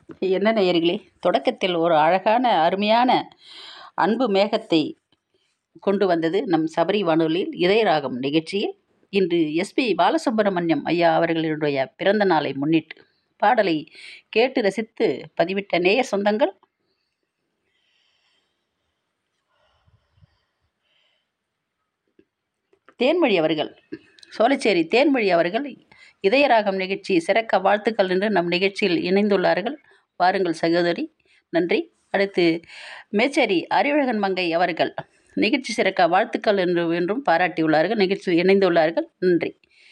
என்ன நேயர்களே தொடக்கத்தில் ஒரு அழகான அருமையான அன்பு மேகத்தை கொண்டு வந்தது நம் சபரி வானொலியில் இதயராகம் நிகழ்ச்சியில் இன்று எஸ்பி பாலசுப்ரமணியம் ஐயா அவர்களுடைய பிறந்த நாளை முன்னிட்டு பாடலை கேட்டு ரசித்து பதிவிட்ட நேய சொந்தங்கள் தேன்மொழி அவர்கள் சோலைச்சேரி தேன்மொழி அவர்கள் இதயராகம் நிகழ்ச்சி சிறக்க வாழ்த்துக்கள் என்று நம் நிகழ்ச்சியில் இணைந்துள்ளார்கள் வாருங்கள் சகோதரி நன்றி அடுத்து மேச்சேரி அறிவழகன் மங்கை அவர்கள் நிகழ்ச்சி சிறக்க வாழ்த்துக்கள் என்று என்றும் பாராட்டியுள்ளார்கள் நிகழ்ச்சியில் இணைந்துள்ளார்கள் நன்றி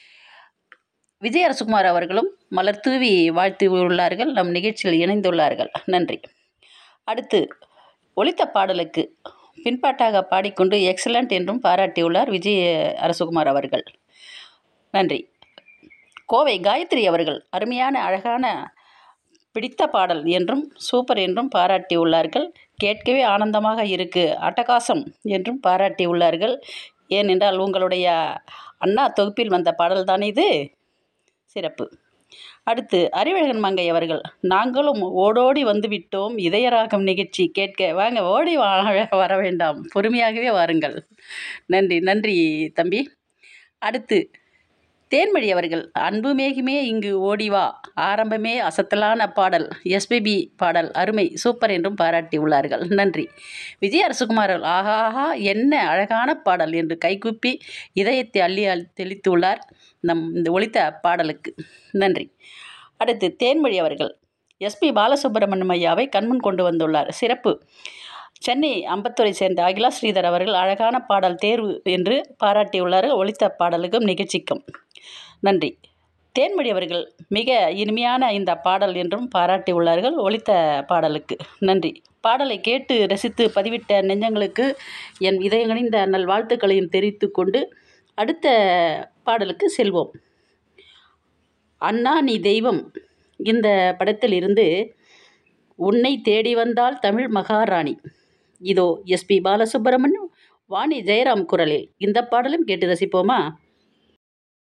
விஜய் அரசுகுமார் அவர்களும் மலர் தூவி வாழ்த்தி உள்ளார்கள் நம் நிகழ்ச்சியில் இணைந்துள்ளார்கள் நன்றி அடுத்து ஒலித்த பாடலுக்கு பின்பாட்டாக பாடிக்கொண்டு எக்ஸலண்ட் என்றும் பாராட்டியுள்ளார் விஜய் அரசுகுமார் அவர்கள் நன்றி கோவை காயத்ரி அவர்கள் அருமையான அழகான பிடித்த பாடல் என்றும் சூப்பர் என்றும் பாராட்டியுள்ளார்கள் கேட்கவே ஆனந்தமாக இருக்கு அட்டகாசம் என்றும் பாராட்டியுள்ளார்கள் ஏனென்றால் உங்களுடைய அண்ணா தொகுப்பில் வந்த பாடல் தானே இது சிறப்பு அடுத்து அறிவழகன் மங்கை அவர்கள் நாங்களும் ஓடோடி வந்து விட்டோம் இதயராகம் நிகழ்ச்சி கேட்க வாங்க ஓடி வா வர வேண்டாம் பொறுமையாகவே வாருங்கள் நன்றி நன்றி தம்பி அடுத்து தேன்மொழி அவர்கள் அன்பு மேகுமே இங்கு ஓடிவா ஆரம்பமே அசத்தலான பாடல் எஸ்பிபி பாடல் அருமை சூப்பர் என்றும் பாராட்டி உள்ளார்கள் நன்றி விஜய் அரசுகுமார் ஆஹாஹா என்ன அழகான பாடல் என்று கைகூப்பி இதயத்தை அள்ளி தெளித்துள்ளார் நம் இந்த ஒலித்த பாடலுக்கு நன்றி அடுத்து தேன்மொழி அவர்கள் எஸ்பி பாலசுப்ரமணியம் ஐயாவை கண்முன் கொண்டு வந்துள்ளார் சிறப்பு சென்னை அம்பத்தூரை சேர்ந்த அகிலா ஸ்ரீதர் அவர்கள் அழகான பாடல் தேர்வு என்று பாராட்டியுள்ளார்கள் ஒலித்த பாடலுக்கும் நிகழ்ச்சிக்கும் நன்றி தேன்மொழி அவர்கள் மிக இனிமையான இந்த பாடல் என்றும் பாராட்டியுள்ளார்கள் ஒலித்த பாடலுக்கு நன்றி பாடலை கேட்டு ரசித்து பதிவிட்ட நெஞ்சங்களுக்கு என் இதயங்கணிந்த நல்வாழ்த்துக்களையும் தெரிவித்து கொண்டு அடுத்த பாடலுக்கு செல்வோம் அண்ணா நீ தெய்வம் இந்த படத்தில் இருந்து உன்னை தேடி வந்தால் தமிழ் மகாராணி இதோ எஸ்பி பாலசுப்ரமணியம் வாணி ஜெயராம் குரலில் இந்த பாடலும் கேட்டு ரசிப்போமா